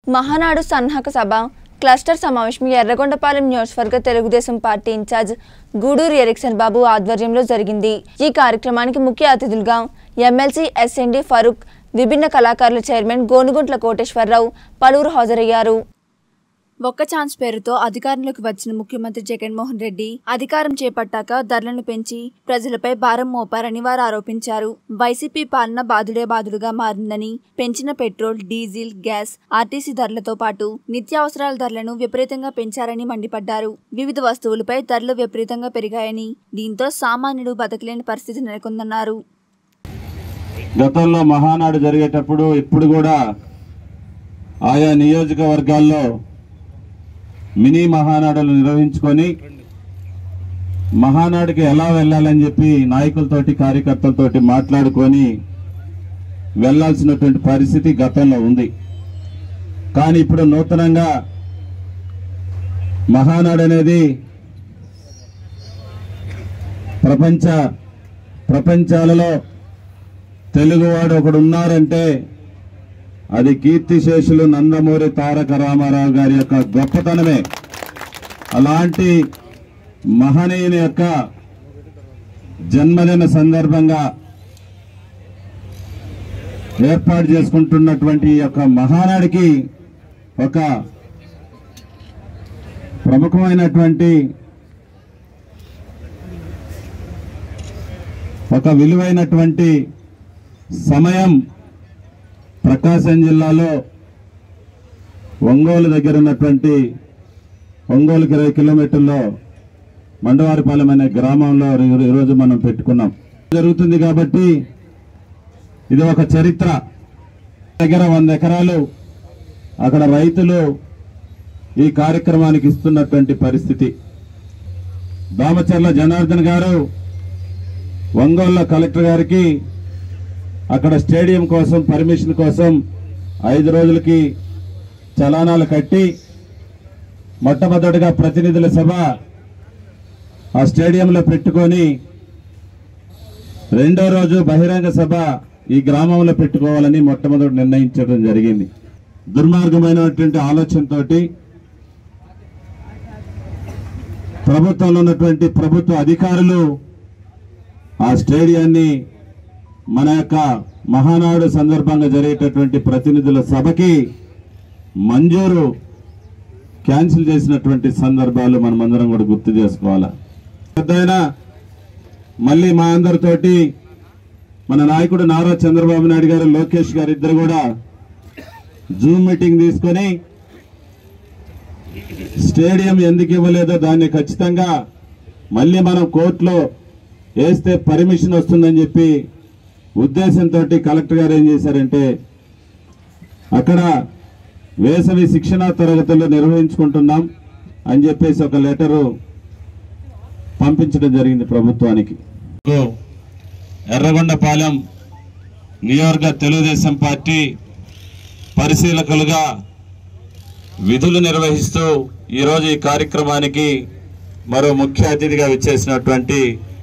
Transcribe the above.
మహానాడు సన్నాహక సభ క్లస్టర్ సమావేశం ఎర్రగొండపాలెం నియోజకవర్గ Telugu Desam party incharge Guduru Erickson Babu ఆధ్వర్యంలో జరిగింది ఈ కార్యక్రమానికి ముఖ్య అతిథులుగా ఎమ్మెల్సీ ఎస్ఎన్డి ఫరూక్ విభిన్న కళాకారుల చైర్మన్ గోనుగుంట్ల కోటేశ్వరరావు పలువురు హాజరయ్యారు ఒక్క ఛాన్స్ పేరుతో అధికారంలోకి వచ్చిన ముఖ్యమంత్రి జగన్మోహన్ రెడ్డి అధికారం చేపట్టాక ధరలను పెంచి ప్రజలపై భారం మోపారని వారు ఆరోపించారు వైసీపీ పాలన బాధుడే బాధుడుగా మారిందని పెంచిన పెట్రోల్ డీజిల్ గ్యాస్ ఆర్టీసీ ధరలతో పాటు నిత్యావసరాల ధరలను విపరీతంగా పెంచారని మండిపడ్డారు వివిధ వస్తువులపై ధరలు విపరీతంగా పెరిగాయని దీంతో సామాన్యుడు బతకలేని పరిస్థితి నెలకొందన్నారు గతంలో మహానాడు జరిగేటప్పుడు ఇప్పుడు కూడా ఆయా నియోజకవర్గాల్లో మినీ మహానాడులు నిర్వహించుకొని మహానాడుకి ఎలా వెళ్ళాలని చెప్పి నాయకులతోటి కార్యకర్తలతోటి మాట్లాడుకొని వెళ్ళాల్సినటువంటి పరిస్థితి గతంలో ఉంది కానీ ఇప్పుడు నూతనంగా మహానాడు అనేది ప్రపంచ ప్రపంచాలలో తెలుగువాడు ఒకడు ఉన్నారంటే అది కీర్తిశేషులు నందమూరి తారక రామారావు గారి యొక్క గొప్పతనమే అలాంటి మహనీయుని యొక్క జన్మదిన సందర్భంగా ఏర్పాటు చేసుకుంటున్నటువంటి ఈ యొక్క మహానాడికి ఒక ప్రముఖమైనటువంటి ఒక విలువైనటువంటి సమయం ప్రకాశం జిల్లాలో ఒంగోలు దగ్గర ఉన్నటువంటి ఒంగోలుకి ఇరవై కిలోమీటర్లో మండవారిపాలెం అనే గ్రామంలో ఈ- ఈరోజు మనం పెట్టుకున్నాం జరుగుతుంది కాబట్టి ఇది ఒక చరిత్ర దగ్గర వంద ఎకరాలు అక్కడ రైతులు ఈ కార్యక్రమానికి ఇస్తున్నటువంటి పరిస్థితి దామచర్ల జనార్దన్ గారు ఒంగోలు కలెక్టర్ గారికి అక్కడ స్టేడియం కోసం పర్మిషన్ కోసం ఐదు రోజులకి చలానాలు కట్టి మొట్టమొదటిగా ప్రతినిధుల సభ ఆ స్టేడియంలో పెట్టుకొని రెండో రోజు బహిరంగ సభ ఈ గ్రామంలో పెట్టుకోవాలని మొట్టమొదటి నిర్ణయించడం జరిగింది దుర్మార్గమైనటువంటి ఆలోచనతోటి ప్రభుత్వంలో ఉన్నటువంటి ప్రభుత్వ అధికారులు ఆ స్టేడియాన్ని మన యొక్క మహానాడు సందర్భంగా జరిగేటటువంటి ప్రతినిధుల సభకి మంజూరు క్యాన్సిల్ చేసినటువంటి సందర్భాలు మనమందరం కూడా గుర్తు చేసుకోవాలా పెద్దయినా మళ్ళీ మా అందరితోటి మన నాయకుడు నారా చంద్రబాబు నాయుడు గారు లోకేష్ గారు ఇద్దరు కూడా జూమ్ మీటింగ్ తీసుకొని స్టేడియం ఎందుకు ఇవ్వలేదో దాన్ని ఖచ్చితంగా మళ్ళీ మనం కోర్టులో వేస్తే పర్మిషన్ వస్తుందని చెప్పి ఉద్దేశంతో కలెక్టర్ గారు ఏం చేశారంటే అక్కడ వేసవి శిక్షణా తరగతులు నిర్వహించుకుంటున్నాం అని చెప్పేసి ఒక లెటరు పంపించడం జరిగింది ప్రభుత్వానికి ఎర్రగొండపాలెం నియోజక తెలుగుదేశం పార్టీ పరిశీలకులుగా విధులు నిర్వహిస్తూ ఈరోజు ఈ కార్యక్రమానికి మరో ముఖ్య అతిథిగా విచ్చేసినటువంటి